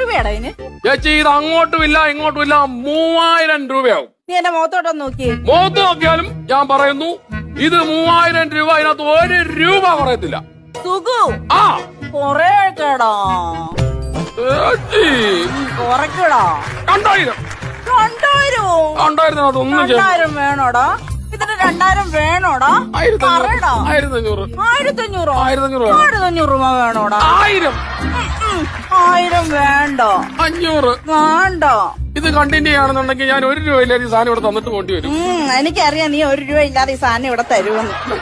രൂപയാടാ ഇതിന് ചേച്ചി ഇത് അങ്ങോട്ടും ഇല്ല ഇങ്ങോട്ടും ഇല്ല മൂവായിരം രൂപയാവും നീ എന്റെ മുഖത്തോട്ടൊന്ന് നോക്കിയേ മുഖത്ത് നോക്കിയാലും ഞാൻ പറയുന്നു ഇത് മൂവായിരം രൂപ അതിനകത്ത് ഒരു രൂപ പറയത്തില്ല സുഖു ആ കൊറേ കേടാ ചേച്ചി കുറയ്ക്കടാ രണ്ടായിരം രണ്ടായിരോ രണ്ടായിരത്തിനകത്ത് ഒന്നും ചെയ്യാം രണ്ടായിരം വേണോടാ ഇതിന് രണ്ടായിരം വേണോടാ ആയിരത്തി പറയടാ ആയിരത്തി അഞ്ഞൂറ് ആയിരത്തി അഞ്ഞൂറോ ആയിരത്തി അഞ്ഞൂറ് വേണം ആയിരത്തി അഞ്ഞൂറ് രൂപ വേണോടാ ആയിരം ഉം, ഉം. ആയിരം വേണ്ട അഞ്ഞൂറ് വേണ്ട ഇത് കണ്ടിന്യൂ ചെയ്യുകയാണെന്നുണ്ടെങ്കിൽ ഞാൻ ഒരു രൂപയിലേക്ക് സാധനം ഇവിടെ തന്നിട്ട് പോണ്ടി വരും ഉം എനിക്കറിയാം നീ ഒരു രൂപ ഇല്ലാതെ ഈ സാധനം ഇവിടെ തരുമെന്ന്